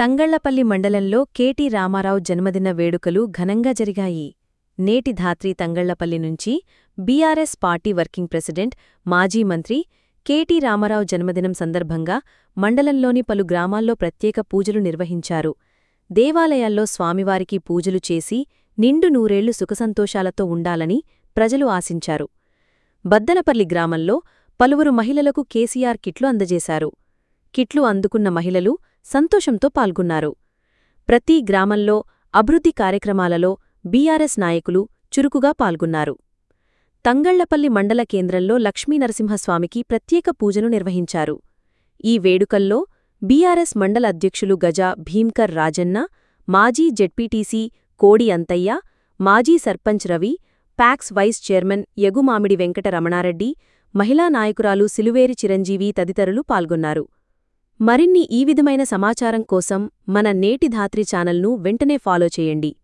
తంగళ్లపల్లి మండలంలో కెటి రామారావు జన్మదిన వేడుకలు ఘనంగా జరిగాయి నేటి ధాత్రి తంగళ్లపల్లి నుంచి బీఆర్ఎస్ పార్టీ వర్కింగ్ ప్రెసిడెంట్ మాజీ మంత్రి కెటి రామారావు జన్మదినం సందర్భంగా మండలంలోని పలు గ్రామాల్లో ప్రత్యేక పూజలు నిర్వహించారు దేవాలయాల్లో స్వామివారికి పూజలు చేసి నిండు నూరేళ్లు సుఖసంతోషాలతో ఉండాలని ప్రజలు ఆశించారు బద్దనపల్లి గ్రామంలో పలువురు మహిళలకు కేసీఆర్ కిట్లు అందజేశారు కిట్లు అందుకున్న మహిళలు సంతోషంతో పాల్గొన్నారు ప్రతి గ్రామంలో అభివృద్ధి కార్యక్రమాలలో బీఆర్ఎస్ నాయకులు చురుకుగా పాల్గొన్నారు తంగళ్లపల్లి మండల కేంద్రంలో లక్ష్మీనరసింహస్వామికి ప్రత్యేక పూజలు నిర్వహించారు ఈ వేడుకల్లో బీఆర్ఎస్ మండల అధ్యక్షులు గజా భీమ్కర్ రాజన్న మాజీ జెడ్పీటీసీ కోడి అంతయ్య మాజీ sarpanch Ravi PACS vice chairman Yagumamidi Venkata Ramana Reddy మహిళా నాయకురాలు సిలువేరి చిరంజీవి తదితరులు పాల్గొన్నారు మరిన్ని ఈ విధమైన సమాచారం కోసం మన నేటి ధాత్రి ఛానల్ను వెంటనే ఫాలో చేయండి